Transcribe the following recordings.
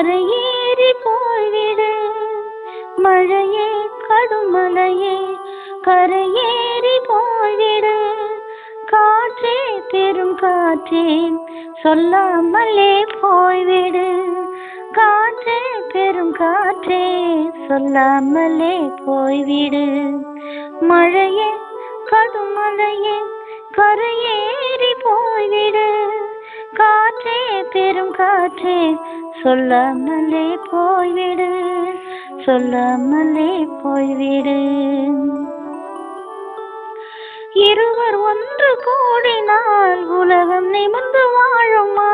கரையேறி போய்விடு மழையே கடுமலையே கரையேறி போய்விடு காற்றே பெரும் காற்றே சொல்லாமலே போய்விடு காற்றே பெரும் காற்றே சொல்லாமலே போய்விடு மழையே கடுமலையே கரையேறி போய்விடு காற்றே பெரும் காற்றே சொல்லாமலே போய்விடு சொல்லாமலே போய்விடு இருவர் ஒன்று கூடினால் உலகம் நிமிர்ந்து வாழுமா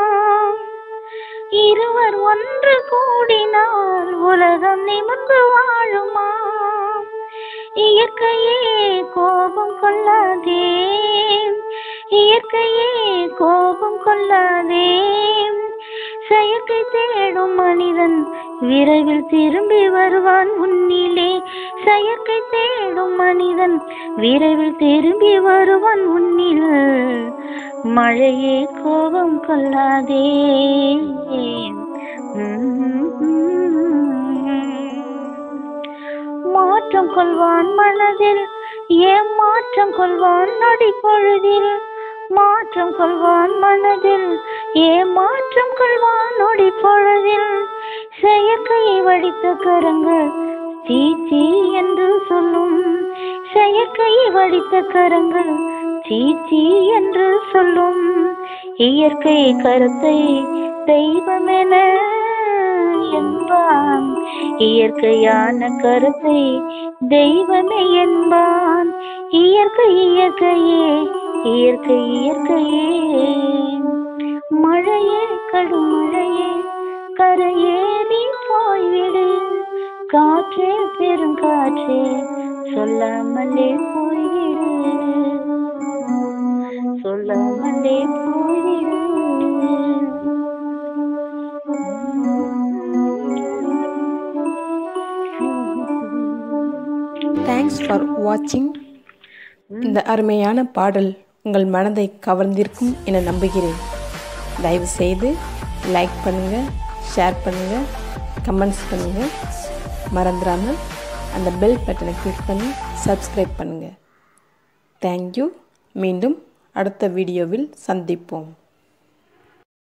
இருவர் ஒன்று கூடினால் உலகம் நிமிர்ந்து வாழுமா இயற்கையே கோபம் கொள்ளாதே இயற்கையே கோபம் கொள்ளாதே செயற்கை தேடும் மனிதன் விரைவில் திரும்பி வருவான் உன்னிலே செயற்கை தேடும் மனிதன் விரைவில் திரும்பி வருவான் உன்னில் மழையே கோபம் கொள்ளாதே மாற்றம் கொள்வான் மனதில் ஏன் மாற்றம் கொள்வான் நொடி பொழுதில் மாற்றம் கொள்வான் மனதில் ஏன் மாற்றம் கொள்வான் நொடி பொழுதில் செயற்கையை வடித்த கரங்கள் சீச்சி என்று சொல்லும் செயற்கையை வடித்த கரங்கள் சீச்சி என்று சொல்லும் இயற்கை கருத்தை தெய்வமென என்பான் இயற்கையான கருத்தை தெய்வமே என்பான் இயற்கை இயற்கையே இயற்கை இயற்கையே மழையே கடும் மழையே கரையேறி போய்விடு காற்றே பெரும் காற்றே சொல்லாமலே போய்விடு சொல்லாமலே போய்விடு தேங்க்ஸ் ஃபார் வாட்சிங் இந்த அருமையான பாடல் உங்கள் மனதை கவர்ந்திருக்கும் என நம்புகிறேன் தயவு செய்து லைக் பண்ணுங்கள் ஷேர் பண்ணுங்கள் கமெண்ட்ஸ் பண்ணுங்கள் மறந்துடாமல் அந்த பெல் பட்டனை கிளிக் பண்ணி சப்ஸ்கிரைப் பண்ணுங்கள் தேங்க்யூ மீண்டும் அடுத்த வீடியோவில் சந்திப்போம்